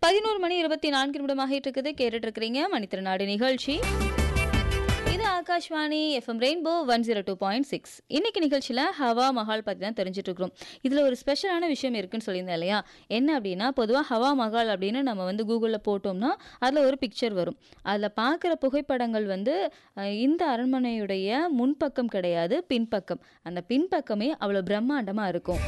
பதினோரு மணி இருபத்தி நான்கு நிமிடமாக இருக்குது கேட்டுட்டு இருக்கிறீங்க மணித்திருநாடு நிகழ்ச்சி இது Akashvani FM Rainbow one zero two point six இன்னைக்கு நிகழ்ச்சியில் ஹவா மஹால் பற்றி தான் தெரிஞ்சுட்டு இருக்கிறோம் இதில் ஒரு ஸ்பெஷலான விஷயம் இருக்குன்னு சொல்லியிருந்தேன் இல்லையா என்ன அப்படின்னா பொதுவாக ஹவா மஹால் அப்படின்னு நம்ம வந்து கூகுளில் போட்டோம்னா அதில் ஒரு பிக்சர் வரும் அதில் பார்க்குற புகைப்படங்கள் வந்து அஹ், இந்த அரண்மனையுடைய முன்பக்கம் கிடையாது பின்பக்கம் அந்த பின்பக்கமே அவ்வளோ பிரம்மாண்டமாக இருக்கும்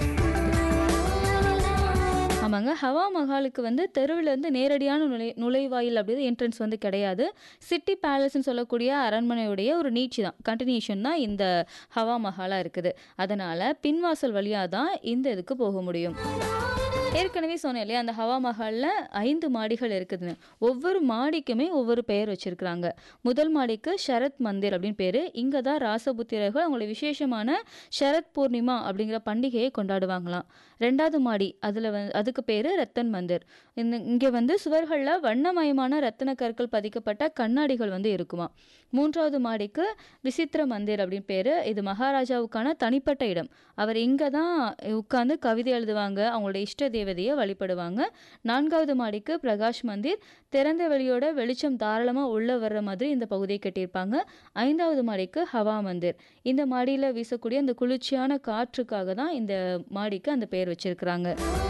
ஆமாங்க ஹவா மஹாலுக்கு வந்து தெருவிலேருந்து நேரடியான நுழை நுழைவாயில் அப்படி என்ட்ரன்ஸ் வந்து கிடையாது சிட்டி பேலஸ்ன்னு சொல்லக்கூடிய அரண்மனையுடைய ஒரு நீட்சி தான் கண்டினியூஷன் தான் இந்த ஹவா மஹாலாக இருக்குது அதனால் பின்வாசல் வழியாக தான் இந்த இதுக்கு போக முடியும் ஏற்கனவே சொன்னேன் இல்லையா அந்த ஹவா மஹாலில் ஐந்து மாடிகள் இருக்குதுன்னு ஒவ்வொரு மாடிக்குமே ஒவ்வொரு பெயர் வச்சிருக்கிறாங்க முதல் மாடிக்கு ஷரத் மந்திர் அப்படின்னு பேர் இங்கே தான் ராசபுத்திரர்கள் அவங்களுடைய விசேஷமான ஷரத் பூர்ணிமா அப்படிங்கிற பண்டிகையை கொண்டாடுவாங்களாம் ரெண்டாவது மாடி அதில் வந்து அதுக்கு பேர் ரத்தன் மந்திர் இந்த இங்கே வந்து சுவர்களில் வண்ணமயமான ரத்தின கற்கள் பதிக்கப்பட்ட கண்ணாடிகள் வந்து இருக்குமா மூன்றாவது மாடிக்கு விசித்திர மந்திர் அப்படின்னு பேர் இது மகாராஜாவுக்கான தனிப்பட்ட இடம் அவர் இங்கே தான் உட்காந்து கவிதை எழுதுவாங்க அவங்களோட இஷ்ட தேவதையை வழிபடுவாங்க நான்காவது மாடிக்கு பிரகாஷ் மந்திர் திறந்த வெளியோட வெளிச்சம் தாராளமாக உள்ளே வர்ற மாதிரி இந்த பகுதியை கட்டியிருப்பாங்க ஐந்தாவது மாடிக்கு ஹவா மந்திர் இந்த மாடியில் வீசக்கூடிய அந்த குளிர்ச்சியான காற்றுக்காக தான் இந்த மாடிக்கு அந்த பெயர் வச்சிருக்கிறாங்க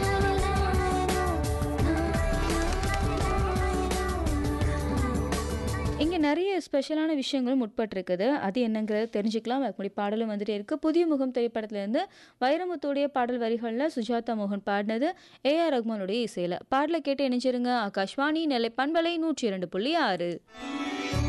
இங்கே நிறைய ஸ்பெஷலான விஷயங்களும் உட்பட்டிருக்குது அது என்னங்கிறத தெரிஞ்சுக்கலாம் அதுக்கு முன்னாடி பாடலும் வந்துட்டே இருக்கு புதிய முகம் திரைப்படத்திலேருந்து வைரமுத்துடைய பாடல் வரிகளில் சுஜாதா மோகன் பாடினது ஏஆர் ரஹ்மானுடைய இசையில் பாடலை கேட்டு இணைஞ்சிருங்க ஆகாஷ்வாணி நெல்லை பண்பலை நூற்றி இரண்டு புள்ளி ஆறு